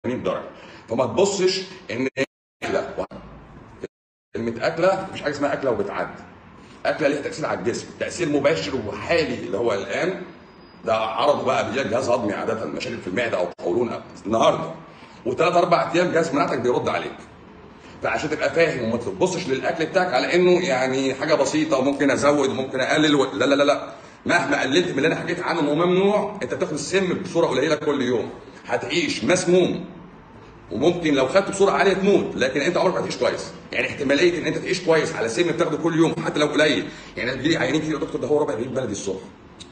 180 درجه فما تبصش ان اكله كلمه اكله مفيش حاجه اسمها اكله وبتعدي اكله ليها تاثير على الجسم تاثير مباشر وحالي اللي هو الان ده عرضه بقى بيجي جهاز هضمي عاده مشاكل في المعده او قولون النهارده وثلاث اربع ايام جهاز مناعتك بيرد عليك فعشان تبقى فاهم وما تبصش للاكل بتاعك على انه يعني حاجه بسيطه وممكن ازود وممكن اقلل و... لا لا لا لا مهما قللت من اللي انا حكيت عنه انه ممنوع انت بتاخد السم بصوره قليله كل يوم هتعيش مسموم وممكن لو خدته بسرعه عاليه تموت لكن انت عمرك ما هتعيش كويس يعني احتماليه ان انت تعيش كويس على سم بتاخده كل يوم حتى لو قليل يعني بيجي لي عيانين كتير يا دكتور ده هو ربع رغيف بلدي الصبح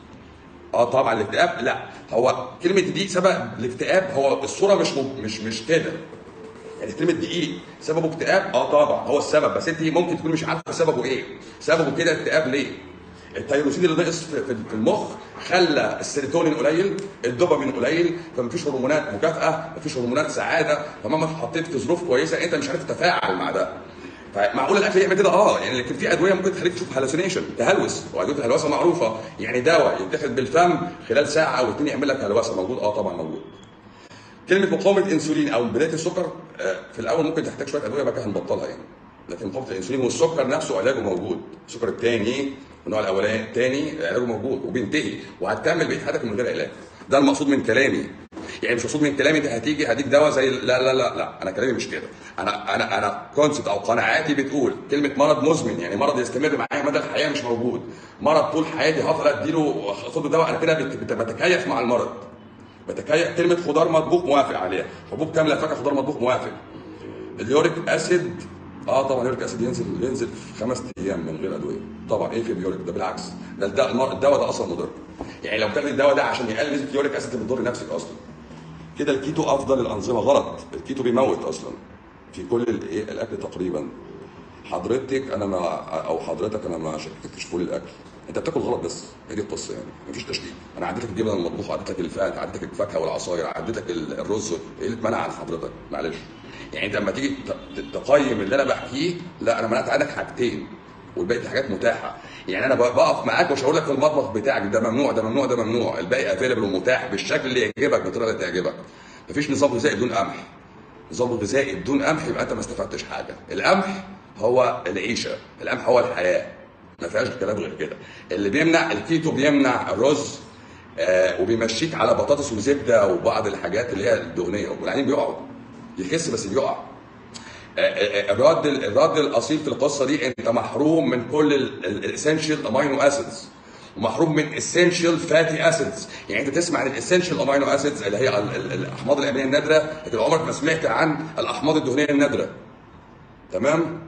اه طبعا الاكتئاب لا هو كلمه دي سبب الاكتئاب هو الصوره مش مش مش كده يعني كلمه دقيق سببه اكتئاب اه طبعا هو السبب بس انت ممكن تكون مش عارفه سببه ايه سببه كده اكتئاب ليه التيروسين اللي نقص في في المخ خلى السيروتونين قليل الدوبامين قليل فمفيش هرمونات مكافاه مفيش هرمونات سعاده فمهما اتحطيت في ظروف كويسه انت مش عارف تتفاعل مع ده فمعقول الاكل يعمل كده اه يعني لكن في ادويه ممكن تخليك تشوف هلوسينيشن تهلوس وادويه الهلوسه معروفه يعني دواء يتاخد بالفم خلال ساعه او اتنين يعمل لك هلوسه موجود اه طبعا موجود كلمه مقاومه انسولين او بدايه السكر آه، في الاول ممكن تحتاج شويه ادويه بقى هنبطلها يعني لكن مقاومه الانسولين والسكر نفسه علاجه موجود السكر الثاني النوع الاولاني الثاني علاجه موجود وبينتهي وهتكمل بقيه حياتك من غير علاج ده المقصود من كلامي يعني مش مقصود من كلامي انت هتيجي هديك دواء زي لا لا لا لا انا كلامي مش كده انا انا انا كونسبت او قناعاتي بتقول كلمه مرض مزمن يعني مرض يستمر معايا مدى الحياه مش موجود مرض طول حياتي هفضل اديله خد له دواء انا كده بت- بت- بتكيف مع المرض بتكيف كلمه خضار مطبوخ موافق عليها حبوب كامله فاكهه خضار مطبوخ موافق اليوريك اسيد اه طبعا اليوريك اسيد ينزل ينزل في خمس ايام من غير ادويه طبعا ايه في اليوريك ده بالعكس ده الدواء المر- الدواء ده اصلا مضر يعني لو بتاخد الدواء ده عشان يقلل نسبه اليوريك اسيد انت بتضر نفسك اصلا كده الكيتو افضل الانظمه غلط الكيتو بيموت اصلا في كل الايه الاكل تقريبا حضرتك انا ما او حضرتك انا ما شككتش في كل الاكل انت بتاكل غلط بس هي دي القصه يعني مفيش تشكيك انا عديت لك الجبنه المطبوخه عديت لك الفات عديت لك الفاكهه والعصاير عديت لك ال- الرز ايه اللي اتمنع عن حضرتك معلش يعني انت لما تيجي ت- تقيم اللي انا بحكيه لا انا منعت عنك حاجتين والباقي حاجات متاحه يعني انا بقف معاك ومش هقول لك في المطبخ بتاعك ده ممنوع ده ممنوع ده ممنوع الباقي افيلبل ومتاح بالشكل اللي يعجبك بالطريقه اللي تعجبك مفيش نظام غذائي بدون قمح نظام غذائي بدون قمح يبقى انت ما استفدتش حاجه القمح هو العيشه القمح هو الحياه ما فيهاش كلام غير كده اللي بيمنع الكيتو بيمنع الرز آه وبيمشيك على بطاطس وزبده وبعض الحاجات اللي هي الدهنيه والعينين بيقعوا يخس بس بيقع آه، آه، الرد الرد الاصيل في القصه دي انت محروم من كل الاسينشال امينو اسيدز ومحروم من اسينشال فاتي اسيدز يعني انت تسمع عن الاسينشال امينو اسيدز اللي هي ال- ال- الاحماض الامينيه النادره لكن عمرك ما سمعت عن الاحماض الدهنيه النادره تمام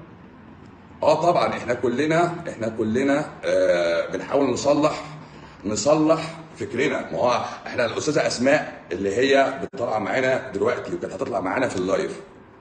اه طبعا احنا كلنا احنا كلنا آه بنحاول نصلح نصلح فكرنا ما هو احنا الاستاذه اسماء اللي هي بتطلع معانا دلوقتي وكانت هتطلع معانا في اللايف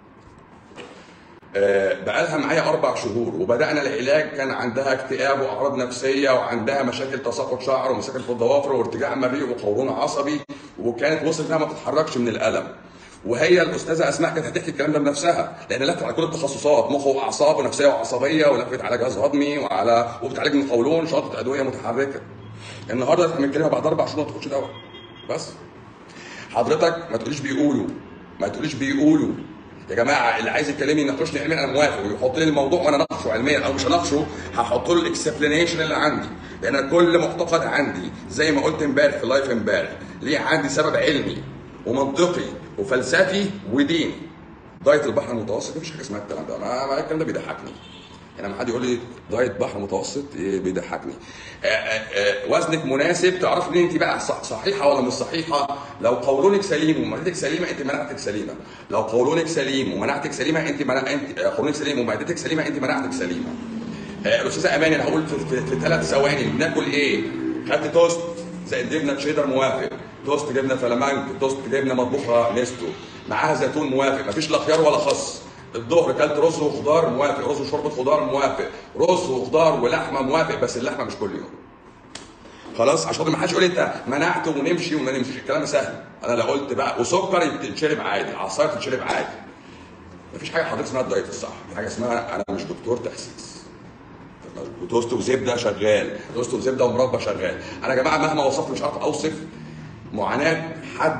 آه، بقالها معايا اربع شهور وبدانا العلاج كان عندها اكتئاب واعراض نفسيه وعندها مشاكل تساقط شعر ومشاكل في الضوافر وارتجاع مريء وقولون عصبي وكانت وصلت انها ما تتحركش من الالم وهي الاستاذه اسماء كانت هتحكي الكلام ده بنفسها لان لفت على كل التخصصات مخ واعصاب ونفسيه وعصبيه ولفت على جهاز هضمي وعلى وبتعالج من القولون شنطه ادويه متحركه النهارده احنا بنتكلم بعد اربع شهور ما تاخدش دواء بس حضرتك ما تقوليش بيقولوا ما تقوليش بيقولوا يا جماعه اللي عايز يكلمني يناقشني علميا انا موافق ويحط لي الموضوع وانا اناقشه علميا او مش هناقشه هحط له الاكسبلانيشن اللي عندي لان أنا كل معتقد عندي زي ما قلت امبارح في اللايف امبارح ليه عندي سبب علمي ومنطقي وفلسفي وديني دايت البحر المتوسط مفيش حاجه اسمها الكلام ده ما ما الكلام ده بيضحكني يعني لما حد يقول لي دايت بحر متوسط إيه بيضحكني آه، آه، آه، وزنك مناسب تعرف ان انت بقى صح صحيحه ولا مش صحيحه لو قولونك سليم ومعدتك سليمه انت مناعتك سليمه لو قولونك سليم ومناعتك سليمه انت مناعة انت آه، قولونك سليم ومعدتك سليمه انت مناعتك سليمه آه، الاستاذه اماني انا هقول في, في, في ثلاث ثواني بناكل ايه خدت توست زائد جبنه تشيدر موافق توست جبنه فلامانك توست جبنه مطبوخه نستو معاها زيتون موافق مفيش لا خيار ولا خس الظهر كلت رز وخضار موافق رز وشوربه خضار موافق رز وخضار ولحمه موافق بس اللحمه مش كل يوم خلاص عشان خاطر ما حدش يقول لي انت منعت ونمشي وما نمشيش الكلام سهل انا لو قلت بقى وسكر يتشرب عادي عصاير تتشرب عادي مفيش حاجه حضرتك اسمها الدايت الصح في حاجه اسمها انا مش دكتور تخسيس وتوست وزبده شغال توست وزبده ومربى شغال انا يا جماعه مهما وصفت مش عارف اوصف معاناه حد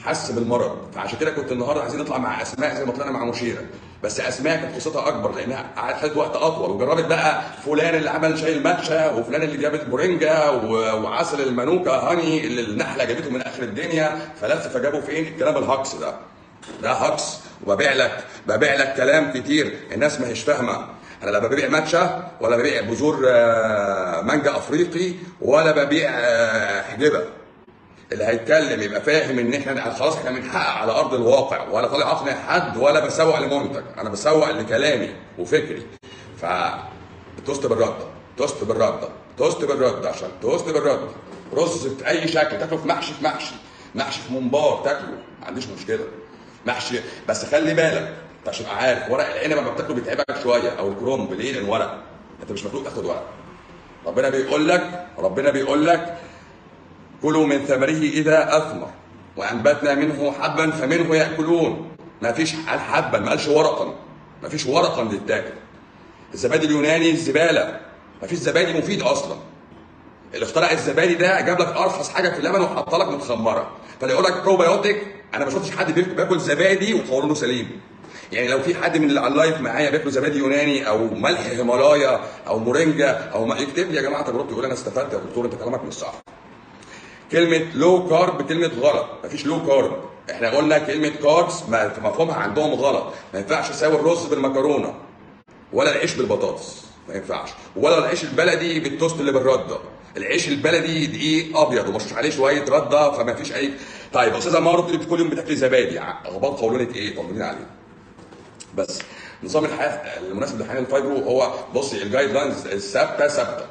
حس بالمرض فعشان كده كنت النهارده عايزين نطلع مع اسماء زي ما طلعنا مع مشيره بس اسماء كانت قصتها اكبر لانها قعدت خدت وقت اطول وجربت بقى فلان اللي عمل شاي الماتشا وفلان اللي جابت مورينجا و- وعسل المانوكا هاني اللي النحله جابته من اخر الدنيا فلف فجابوا فين الكلام الهكس ده ده هكس وببيع لك ببيع لك كلام كتير الناس ما هيش فاهمه انا لا ببيع ماتشا ولا ببيع بذور آه، مانجا افريقي ولا ببيع آه، حجبه اللي هيتكلم يبقى فاهم ان احنا خلاص احنا بنحقق على ارض الواقع ولا طالع اقنع حد ولا بسوق لمنتج انا بسوق لكلامي وفكري ف توست بالرده توست بالرده توست بالرده عشان توست بالرده رز باي شكل تاكله في محشي في محشي محشي في ممبار تاكله ما عنديش مشكله محشي بس خلي بالك انت عشان تبقى عارف ورق العنب لما بتاكله بيتعبك شويه او الكرنب ليه؟ لان ورق انت مش مخلوق تاخد ورق ربنا بيقول لك ربنا بيقول لك كلوا من ثمره إذا أثمر وأنبتنا منه حبا فمنه يأكلون ما فيش قال حبا ما قالش ورقا ما فيش ورقا للتاكل الزبادي اليوناني الزبالة ما فيش زبادي مفيد أصلا اللي اخترع الزبادي ده جاب لك ارخص حاجه في اللبن وحط لك متخمره فاللي يقول لك بروبيوتيك انا ما شفتش حد بياكل- بياكل زبادي وقولونه سليم يعني لو في حد من اللي على اللايف معايا بياكل زبادي يوناني او ملح هيمالايا او مورينجا او ما يكتب لي يا جماعه تجربتي يقول انا استفدت يا دكتور انت كلامك مش صح كلمة لو كارب كلمة غلط، مفيش لو كارب، احنا قلنا كلمة كاربس ما في مفهومها عندهم غلط، ما ينفعش اساوي الرز بالمكرونة ولا العيش بالبطاطس، ما ينفعش، ولا العيش البلدي بالتوست اللي بالردة، العيش البلدي دقيق ابيض ومرشوش عليه شوية ردة فما فيش اي طيب استاذة مارو بتقولي كل يوم بتاكلي زبادي، اخبار قولونة ايه؟ طمنين عليه. بس نظام الحياة المناسب لحياة الفايبرو هو بصي الجايد لاينز الثابتة ثابتة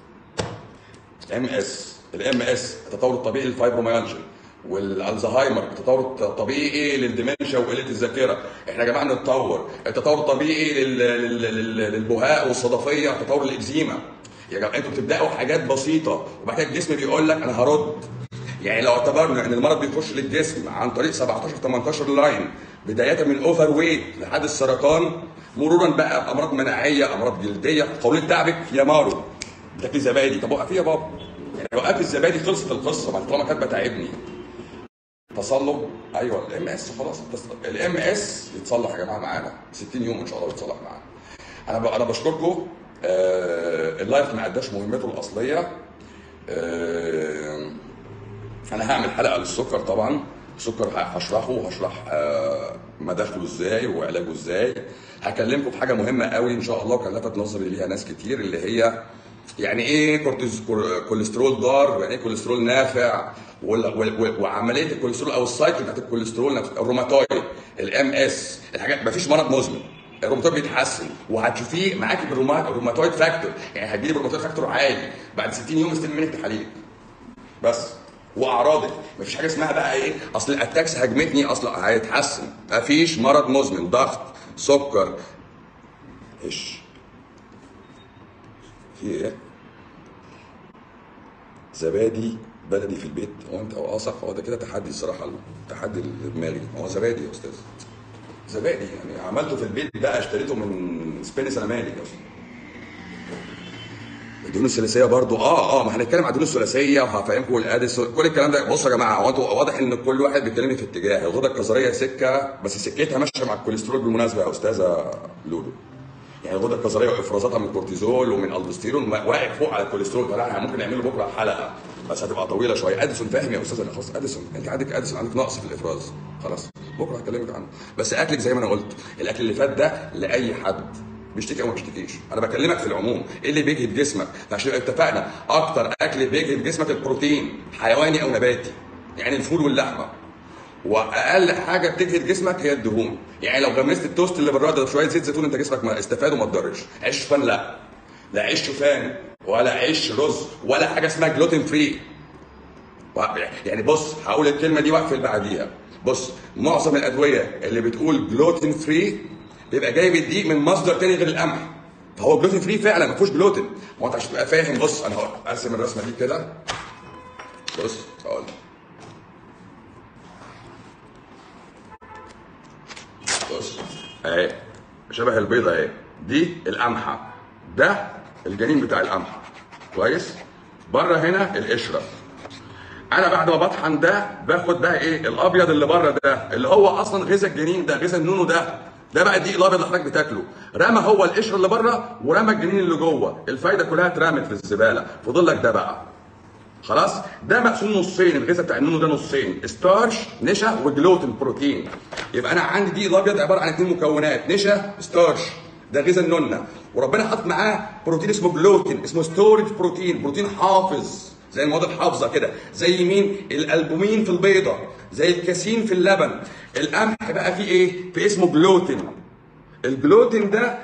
ام اس الام اس التطور الطبيعي للفايبروميالجيا والالزهايمر التطور الطبيعي للدمنشا وقله الذاكره احنا يا جماعه بنتطور التطور الطبيعي لل- لل- لل- للبهاء والصدفيه تطور الاكزيما يا جماعه انتوا بتبداوا حاجات بسيطه وبعد كده الجسم بيقول لك انا هرد يعني لو اعتبرنا ان المرض بيخش للجسم عن طريق 17 18 لاين بدايه من اوفر ويت لحد السرطان مرورا بقى بامراض مناعيه امراض جلديه قولون تعبك يا مارو بتاكلي زبادي طب وقفي يا بابا يعني لو وقفت الزبادي خلصت القصه ما طالما كانت بتعبني تصلب ايوه الام اس خلاص الام اس يتصلح يا جماعه معانا 60 يوم ان شاء الله يتصلح معانا انا ب- انا بشكركم آه اللايف ما اداش مهمته الاصليه آه انا هعمل حلقه للسكر طبعا السكر ه- هشرحه وهشرح آه، مداخله ازاي وعلاجه ازاي هكلمكم في حاجه مهمه قوي ان شاء الله وكان لفت نظري ليها ناس كتير اللي هي يعني ايه كورتيز كور- كوليسترول ضار يعني ايه كوليسترول نافع وال- وال- وال- وعمليه الكوليسترول او السايكل بتاعت الكوليسترول نفس الروماتويد الام اس الحاجات مفيش مرض مزمن الروماتويد بيتحسن وهتشوفيه معاكي بالروما- الروماتويد فاكتور يعني هتجيلي بالروماتويد فاكتور عالي بعد 60 يوم استلم منك تحاليل بس واعراضك مفيش حاجه اسمها بقى ايه اصل الاتاكس هجمتني اصلا هيتحسن مفيش مرض مزمن ضغط سكر ايش في ايه زبادي بلدي في البيت هو انت اه صح هو ده كده تحدي الصراحه التحدي الدماغي هو زبادي يا استاذ زبادي يعني عملته في البيت بقى اشتريته من سبين سلامالي اصلا الدهون الثلاثيه برضو اه اه ما هنتكلم عن الدهون الثلاثيه وهفهمكم الادس كل الكلام ده بصوا يا جماعه هو انتوا واضح ان كل واحد بيتكلم في اتجاه الغده الكظريه سكه بس سكتها ماشيه مع الكوليسترول بالمناسبه يا استاذه لولو يعني الغده الكظريه وافرازاتها من الكورتيزول ومن الدوستيرون واقع فوق على الكوليسترول فلا احنا ممكن نعمله بكره حلقه بس هتبقى طويله شويه اديسون فاهم يا استاذ انا خلاص اديسون انت عندك اديسون عندك نقص في الافراز خلاص بكره هكلمك عنه بس اكلك زي ما انا قلت الاكل اللي فات ده لاي حد بيشتكي او ما بيشتكيش انا بكلمك في العموم ايه اللي بيجهد جسمك عشان نبقى اتفقنا اكتر اكل بيجهد جسمك البروتين حيواني او نباتي يعني الفول واللحمه واقل حاجه بتجهد جسمك هي الدهون يعني لو غمست التوست اللي بالرده بشويه زيت زيتون انت جسمك ما استفاد وما تضرش عيش شوفان لا لا عيش شوفان ولا عيش رز ولا حاجه اسمها جلوتين فري يعني بص هقول الكلمه دي واقفل بعديها بص معظم الادويه اللي بتقول جلوتين فري بيبقى جايب الدقيق من مصدر تاني غير القمح فهو جلوتين فري فعلا ما فيهوش جلوتين ما هو انت عشان تبقى فاهم بص انا هقول ارسم الرسمه دي كده بص هقول لك. بص اهي شبه البيضه اهي دي القمحه ده الجنين بتاع القمحه كويس بره هنا القشره انا بعد ما بطحن ده باخد بقى ايه الابيض اللي بره ده اللي هو اصلا غذاء الجنين ده غذاء النونو ده ده بقى الدقيق الابيض اللي حضرتك بتاكله رمى هو القشر اللي بره ورمى الجنين اللي جوه الفايده كلها اترمت في الزباله فضل لك ده بقى خلاص ده مقسوم نصين الغذاء بتاع النونو ده نصين ستارش نشا وجلوتين بروتين يبقى انا عندي دقيق الابيض عباره عن اثنين مكونات نشا ستارش ده غذاء النونه وربنا حاطط معاه بروتين اسمه جلوتين اسمه ستورج بروتين بروتين حافظ زي المواد الحافظه كده زي مين الالبومين في البيضه زي الكاسين في اللبن القمح بقى فيه ايه في اسمه جلوتين الجلوتين ده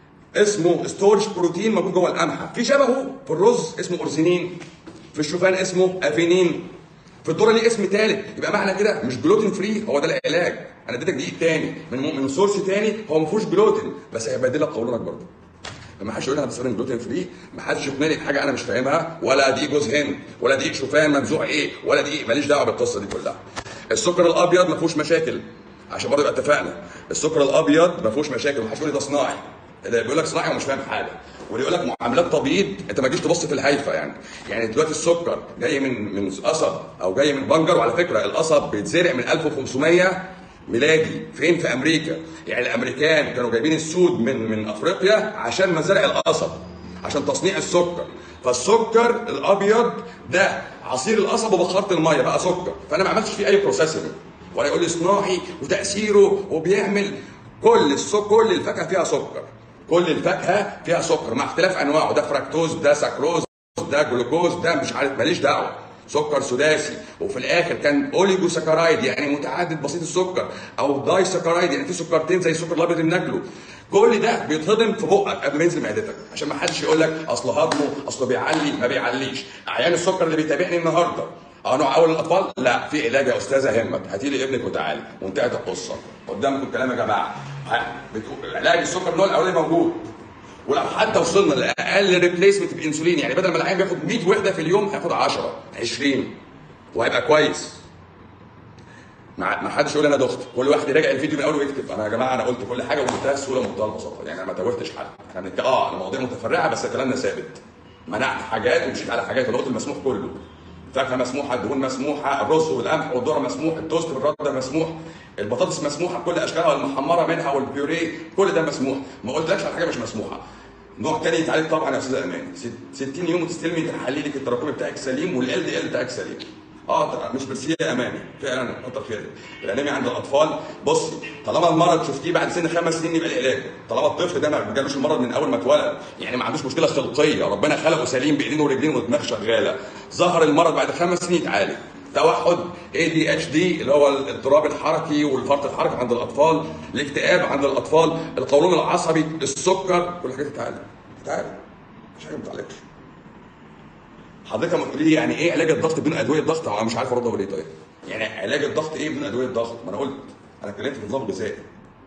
اسمه ستورج بروتين موجود جوه القمحه في شبهه في الرز اسمه اورزينين في الشوفان اسمه افينين في الذره ليه اسم ثالث يبقى معنى كده مش جلوتين فري هو ده العلاج انا اديتك دقيق تاني من من سورس تاني هو ما فيهوش جلوتين بس هيبدل لك قولونك برضه ما حدش يقول انا بستخدم جلوتين فري ما حدش يقنعني بحاجه انا مش فاهمها ولا دقيق جوز هند ولا دقيق شوفان منزوع ايه ولا دقيق ماليش دعوه بالقصه دي كلها السكر الابيض ما فيهوش مشاكل عشان برضه يبقى اتفقنا السكر الابيض ما فيهوش مشاكل ما حدش يقول لي ده صناعي اللي بيقول لك صناعي ومش فاهم حاجه واللي يقول لك معاملات تبييض انت ما تجيش تبص في الهايفه يعني يعني دلوقتي السكر جاي من من قصب او جاي من بنجر وعلى فكره القصب بيتزرع من 1500 ميلادي فين في امريكا يعني الامريكان كانوا جايبين السود من من افريقيا عشان مزارع القصب عشان تصنيع السكر فالسكر الابيض ده عصير القصب وبخرت الميه بقى سكر فانا ما عملتش فيه اي بروسيسنج ولا يقول لي صناعي وتاثيره وبيعمل كل السكر كل الفاكهه فيها سكر كل الفاكهه فيها سكر مع اختلاف انواعه ده فركتوز ده سكروز ده جلوكوز ده مش عارف ماليش دعوه سكر سداسي وفي الاخر كان اوليجو سكرايد يعني متعدد بسيط السكر او داي سكرايد يعني في سكرتين زي السكر الابيض اللي بناكله كل ده بيتهضم في بقك قبل ما ينزل معدتك عشان ما حدش يقول لك اصل هضمه اصله بيعلي ما بيعليش عيان السكر اللي بيتابعني النهارده اه نوع اول الاطفال لا في علاج يا استاذه همت هاتي لي ابنك وتعالي وانتهت القصه قدامكم الكلام يا جماعه بتقول علاج السكر النوع الاولاني موجود ولو حتى وصلنا لاقل ريبليسمنت بانسولين يعني بدل ما العيان بياخد 100 وحده في اليوم هياخد 10 20 وهيبقى كويس ما ما حدش يقول انا دخت كل واحد يراجع الفيديو من اول ويكتب انا يا جماعه انا قلت كل حاجه بمنتهى السهوله ومنتهى البساطه يعني انا ما توهتش حد احنا بنتك... اه المواضيع متفرعه بس كلامنا ثابت منعت حاجات ومشيت على حاجات وقلت المسموح كله الفاكهه مسموحه الدهون مسموحه الرز والقمح والذره مسموح التوست بالرده مسموح البطاطس مسموحه بكل اشكالها المحمره منها والبيوريه كل ده مسموح ما قلتلكش على حاجه مش مسموحه نوع تاني يتعالج طبعا يا استاذ امان 60 يوم وتستلمي تحليلك التراكمي بتاعك سليم والال دي ال بتاعك سليم اه مش بس هي امامي فعلا كتر خيرك الانيميا عند الاطفال بصي طالما المرض شفتيه بعد سن خمس سنين يبقى العلاج طالما الطفل ده ما جالوش المرض من اول ما اتولد يعني ما عندوش مشكله خلقيه ربنا خلقه سليم بايدين ورجلين ودماغ شغاله ظهر المرض بعد خمس سنين يتعالج توحد اي دي اتش دي اللي هو الاضطراب الحركي والفرط الحركي عند الاطفال الاكتئاب عند الاطفال القولون العصبي السكر كل الحاجات تتعالج تتعالج مش حاجه ما بتتعالجش حضرتك لما تقولي لي يعني ايه علاج الضغط بدون ادويه ضغط انا مش عارف ارد اقول ايه طيب يعني علاج الضغط ايه بدون ادويه ضغط ما انا قلت انا اتكلمت في نظام غذائي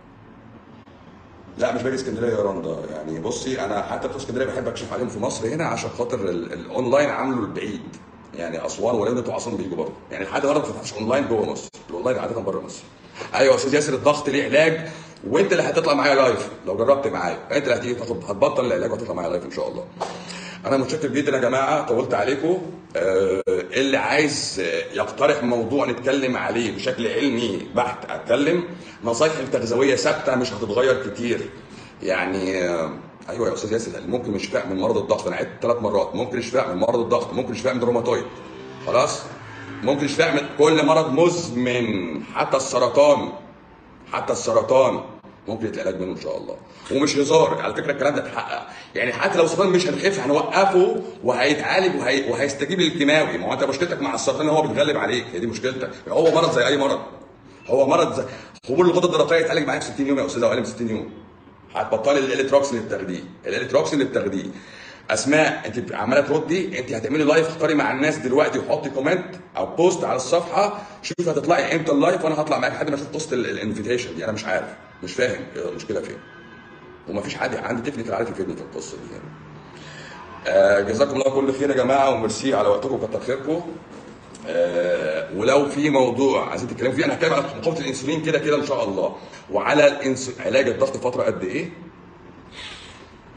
لا مش باجي اسكندريه يا رندا يعني بصي انا حتى بتوع اسكندريه بحب اكشف عليهم في مصر هنا عشان خاطر الاونلاين عامله البعيد يعني اسوان ولاد بتوع اسوان بيجوا برضه يعني لحد النهارده ما فتحش اونلاين جوه مصر الاونلاين عاده بره مصر ايوه يا استاذ ياسر الضغط ليه علاج وانت اللي هتطلع معايا لايف لو جربت معايا انت اللي هتيجي تاخد هتبطل العلاج وهتطلع معايا لايف ان شاء الله انا متشكر جدا يا جماعه طولت عليكم آه اللي عايز يقترح موضوع نتكلم عليه بشكل علمي بحت اتكلم نصايح التغذويه ثابته مش هتتغير كتير يعني آه ايوه يا استاذ ياسر ممكن الشفاء من مرض الضغط انا عدت ثلاث مرات ممكن الشفاء من مرض الضغط ممكن الشفاء من الروماتويد خلاص ممكن الشفاء من كل مرض مزمن حتى السرطان حتى السرطان ممكن يتعالج منه ان شاء الله ومش هزار على فكره الكلام ده اتحقق يعني حتى لو السرطان مش هنخف هنوقفه وهيتعالج وهي... وهيستجيب للكيماوي ما هو انت مشكلتك مع السرطان ان هو بيتغلب عليك هي دي مشكلتك هو مرض زي اي مرض هو مرض زي خمول الغده الدرقيه يتعالج معاك 60 يوم يا استاذ او اقل من 60 يوم هتبطلي الاليتروكسين اللي بتاخديه الاليتروكسين اللي بتاخديه اسماء انت عماله تردي انت هتعملي لايف اختاري مع الناس دلوقتي وحطي كومنت او بوست على الصفحه شوفي هتطلعي امتى اللايف وانا هطلع معاك لحد ما اشوف بوست الانفيتيشن دي انا مش عارف مش فاهم المشكله فين ومفيش حد عندي تكنيكال عارف يفيدني في القصه دي يعني. آه جزاكم الله كل خير يا جماعه وميرسي على وقتكم وكتر خيركم آه ولو في موضوع عايزين تتكلموا فيه انا هتكلم على مقاومه الانسولين كده كده ان شاء الله وعلى الانس... علاج الضغط فتره قد ايه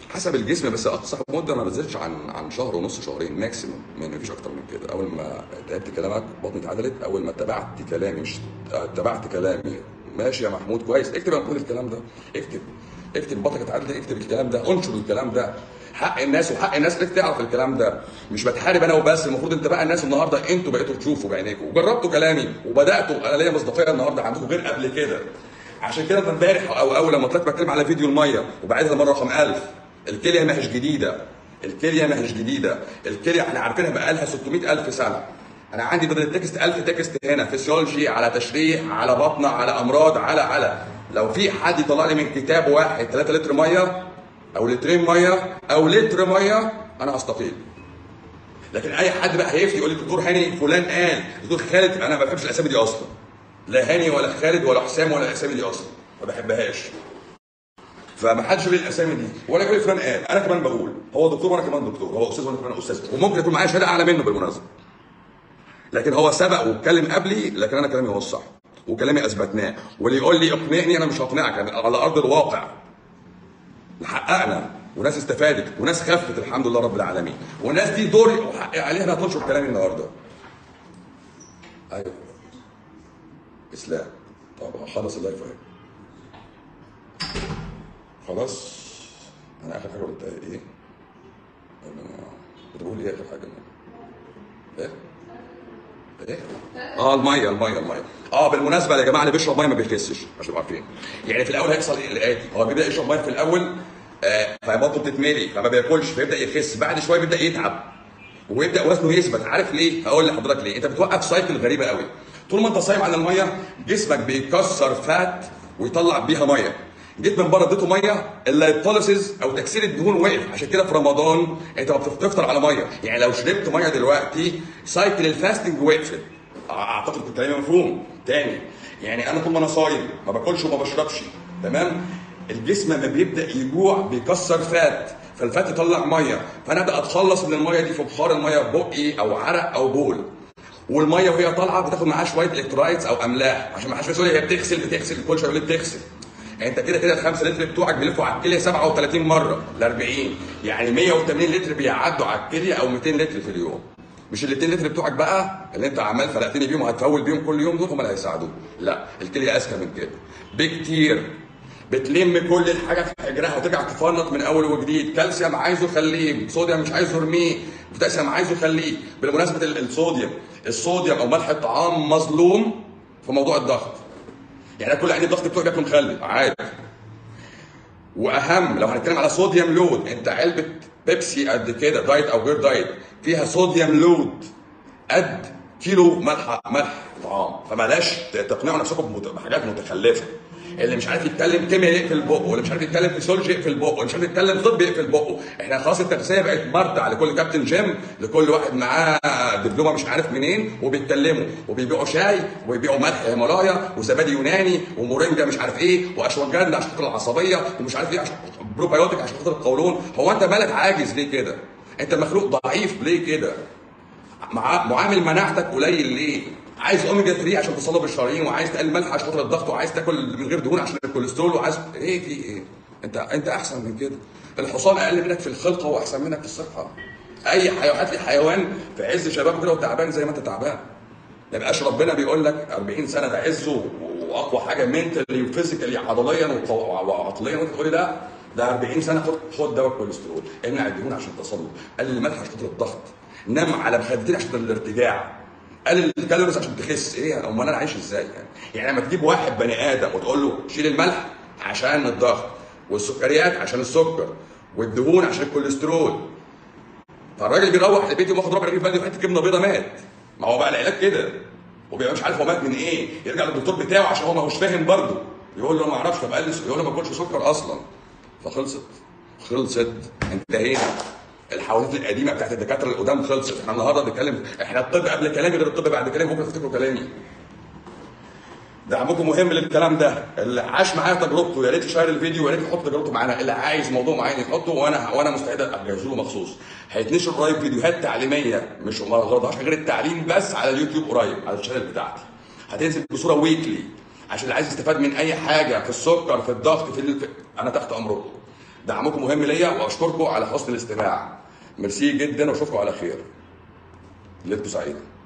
حسب الجسم بس اقصى مده ما بتزيدش عن عن شهر ونص شهرين ماكسيموم ما فيش اكتر من كده اول ما تعبت كلامك بطني اتعدلت اول ما اتبعت كلامي مش اتبعت كلامي ماشي يا محمود كويس اكتب يا محمود الكلام ده اكتب اكتب بطنك اتعدلت اكتب الكلام ده انشر الكلام ده حق الناس وحق الناس انك تعرف الكلام ده مش بتحارب انا وبس المفروض انت بقى الناس النهارده انتوا بقيتوا تشوفوا بعينيكم وجربتوا كلامي وبداتوا انا ليا مصداقيه النهارده عندكم غير قبل كده عشان كده انا امبارح او اول لما طلعت بتكلم على فيديو الميه وبعدها مره رقم 1000 الكليه ما هيش جديده الكليه ما هيش جديده الكليه احنا عارفينها بقى لها 600000 سنه انا عندي بدل التكست 1000 تكست هنا فيسيولوجي على تشريح على بطنه على امراض على على لو في حد يطلع لي من كتاب واحد 3 لتر ميه او لترين ميه او لتر ميه انا هستقيل لكن اي حد بقى هيفتي يقول لي دكتور هاني فلان قال دكتور خالد انا ما بحبش الاسامي دي اصلا لا هاني ولا خالد ولا حسام ولا الاسامي دي اصلا ما بحبهاش فما حدش يقول لي الاسامي دي ولا يقول لي فلان قال انا كمان بقول هو دكتور وانا كمان دكتور هو استاذ وانا كمان استاذ وممكن يكون معايا شهاده اعلى منه بالمناسبه لكن هو سبق واتكلم قبلي لكن انا كلامي هو الصح وكلامي اثبتناه واللي يقول لي اقنعني انا مش هقنعك أنا على ارض الواقع حققنا وناس استفادت وناس خفت الحمد لله رب العالمين والناس دي دوري وحقي عليها انها تنشر كلامي النهارده ايوه اسلام طب خلص اللايف اهي خلاص انا اخر حاجه قلتها ايه؟ أنا كنت بقول ايه اخر حاجه؟ ايه؟ ايه؟ اه الميه الميه الميه اه بالمناسبه يا جماعه اللي بيشرب ميه ما بيخسش عشان تبقوا عارفين يعني في الاول هيحصل الاتي هو بيبدا يشرب ميه في الاول آه فبطنه بتتملي فما بياكلش فيبدا يخس بعد شويه بيبدا يتعب ويبدا وزنه يثبت عارف ليه؟ هقول لحضرتك ليه؟ انت بتوقف سايكل غريبه قوي طول ما انت صايم على الميه جسمك بيكسر فات ويطلع بيها ميه جيت من بره اديته ميه اللايبوليسيس او تكسير الدهون وقف عشان كده في رمضان انت ما بتفطر على ميه يعني لو شربت ميه دلوقتي سايكل الفاستنج وقفت اعتقد كنت كلامي مفهوم تاني يعني انا طول ما انا صايم ما باكلش وما بشربش تمام الجسم لما بيبدا يجوع بيكسر فات فالفات يطلع ميه فانا ابدا اتخلص من الميه دي في بخار الميه ببقي او عرق او بول والميه وهي طالعه بتاخد معاها شويه الكترولايتس او املاح عشان ما حدش يقول هي بتغسل بتغسل كل شويه يقول لي بتغسل يعني انت كده كده الخمسة لتر بتوعك بيلفوا على الكليه 37 مره ل 40 يعني 180 لتر بيعدوا على الكليه او 200 لتر في اليوم مش ال 200 لتر بتوعك بقى اللي انت عمال فرقتني بيهم وهتفول بيهم كل يوم دول هم اللي هيساعدوك لا الكليه اذكى من كده بكتير بتلم كل الحاجه في حجرها وترجع تفنط من اول وجديد كالسيوم عايزه خليه صوديوم مش عايزه ارميه بوتاسيوم عايزه خليه بالمناسبه الصوديوم الصوديوم او ملح الطعام مظلوم في موضوع الضغط يعني كل عيني الضغط بتوعي بياكل مخلل عادي واهم لو هنتكلم على صوديوم لود انت علبه بيبسي قد كده دايت او غير دايت فيها صوديوم لود قد كيلو ملح ملح طعام فبلاش تقنعوا نفسكم بحاجات متخلفه اللي مش عارف يتكلم كيمياء يقفل بقه واللي مش عارف يتكلم فيسيولوجي يقفل بقه واللي مش عارف يتكلم طب يقفل بقه احنا خلاص التغذيه بقت مرتع لكل كابتن جيم لكل واحد معاه دبلومه مش عارف منين وبيتكلموا وبيبيعوا شاي وبيبيعوا ملح هيمالايا وزبادي يوناني ومورينجا مش عارف ايه واشواجندا عشان خاطر العصبيه ومش عارف ايه عشان بروبايوتيك عشان خاطر القولون هو انت مالك عاجز ليه كده؟ انت مخلوق ضعيف ليه كده؟ مع معامل مناعتك قليل ليه؟ عايز اوميجا 3 عشان تصلب الشرايين وعايز تقلل ملح عشان خاطر الضغط وعايز تاكل من غير دهون عشان الكوليسترول وعايز ايه في ايه؟ انت انت احسن من كده. الحصان اقل منك في الخلقه واحسن منك في الصحه. اي حيوان هات لي حيوان في عز شبابه كده وتعبان زي ما انت تعبان. ما يبقاش ربنا بيقول لك 40 سنه ده عزه واقوى حاجه منتلي وفيزيكالي عضليا وعقليا وانت تقول لي لا ده 40 سنه خد خد دواء كوليسترول امنع الدهون عشان تصلب قلل الملح عشان خاطر الضغط نام على مخدتين عشان الارتجاع قلل الكالوريز عشان تخس ايه امال انا عايش ازاي يعني يعني لما تجيب واحد بني ادم وتقول له شيل الملح عشان الضغط والسكريات عشان السكر والدهون عشان الكوليسترول فالراجل بيروح البيت واخد ربع رغيف بلدي وحته جبنه بيضه مات ما هو بقى العلاج كده وبيبقى مش عارف هو مات من ايه يرجع للدكتور بتاعه عشان هو ما هوش فاهم برضه يقول له ما اعرفش طب قال يقول له ما باكلش سكر اصلا فخلصت خلصت انتهينا الحوادث القديمه بتاعت الدكاتره القدام خلصت احنا النهارده بنتكلم احنا الطب قبل كلامي غير الطب بعد كلامي بكره تفتكروا كلامي دعمكم مهم للكلام ده اللي عاش معايا تجربته يا ريت يشير الفيديو ويا ريت يحط تجربته معانا اللي عايز موضوع معين يحطه وانا وانا مستعد اجهزه له مخصوص هيتنشر قريب فيديوهات تعليميه مش ما غرضهاش غير التعليم بس على اليوتيوب قريب على الشانل بتاعتي هتنزل بصوره ويكلي عشان اللي عايز يستفاد من اي حاجه في السكر في الضغط في, ال... في... انا تحت امركم دعمكم مهم ليا واشكركم على حسن الاستماع ميرسي جدا واشوفكم على خير ليلتكم سعيده